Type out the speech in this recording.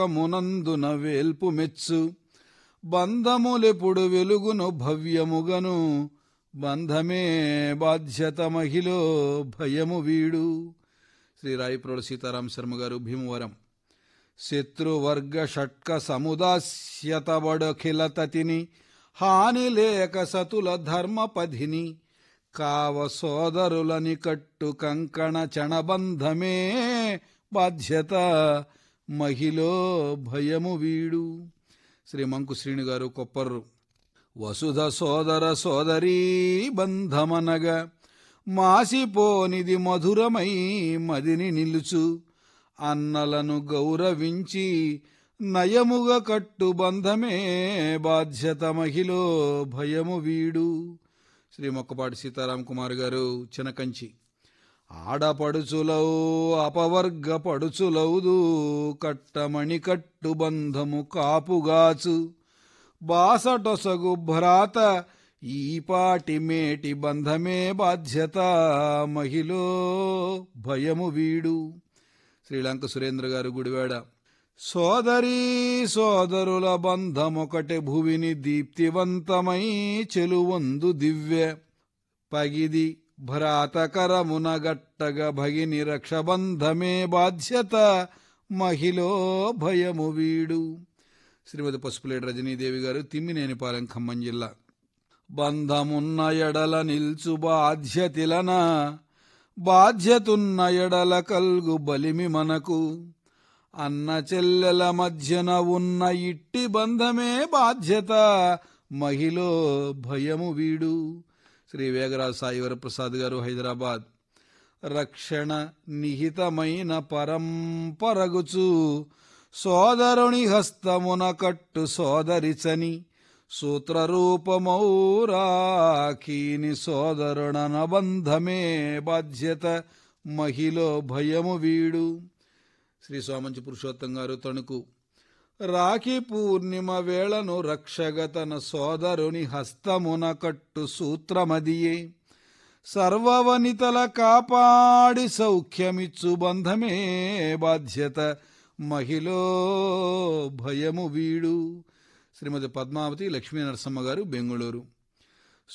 మునందున వేల్పు మెచ్చు బంధములెప్పుడు వెలుగును భవ్యముగను బంధమే బాధ్యత మహిలో భయము వీడు శ్రీ రాయప్రోడు సీతారాం శర్మ గారు భీమవరం శత్రువర్గ షట్క సముదాస్యతబడఖిల తతిని హాని లేక సతుల ధర్మపధిని కావ సోదరులని కట్టు కంకణ చణబంధమే బాధ్యత మహిలో భయము వీడు శ్రీ మంకు శ్రీని గారు కొప్పర్రు వసుధ సోదర సోదరీ బంధమనగా మాసిపోనిది మధురమై మదిని నిలుచు అన్నలను గౌరవించి నయముగా కట్టు బంధమే బాధ్యత మహిలో భయము వీడు శ్రీ మొక్కపాటి సీతారాం కుమార్ గారు చినకంచి ఆడపడుచులౌ అపవర్గ పడుచులౌదు కట్టమణి కట్టు బంధము కాపుగాచు బాసటొసగు భ్రాత ఈపాటి మేటి బంధమే బాధ్యత మహిలో భయము వీడు శ్రీలంక సురేంద్ర గారు గుడివాడ సోదరీ సోదరుల బంధమొకటి భువిని దీప్తివంతమై చెలువొందు దివ్య పగిది భ్రాతకరమున గట్టగ భగిని రక్షబంధమే బాధ్యత మహిలో భయము వీడు శ్రీమతి పసుపులేటి రజనీదేవి గారు తిమ్మినేనిపాలెం ఖమ్మం జిల్లా బంధమున్న ఎడల నిల్చు బాధ్యతిలన బాధ్యతున్న ఎడల కల్గు బలిమి మనకు అన్న చెల్లెల మధ్యన ఉన్న ఇట్టి బంధమే బాధ్యత మహిలో భయము వీడు శ్రీ వేగరాజు సాయి వరప్రసాద్ గారు హైదరాబాద్ రక్షణ నిహితమైన పరంపరగుచు సోదరుని హస్తమున కట్టు సోదరిచని సూత్రరూపమౌరాఖీని సోదరుణన బంధమే బాధ్యత మహిలో భయము వీడు శ్రీ సోమంచి పురుషోత్తం గారు తణుకు రాఖీ పూర్ణిమ వేళను రక్షగతన సోదరుని హస్తమున కట్టు సూత్రమదియే సర్వవనితల కాపాడి సౌఖ్యమిచ్చు బంధమే బాధ్యత మహిలో భయము వీడు శ్రీమతి పద్మావతి లక్ష్మీ నరసమ్మ గారు బెంగుళూరు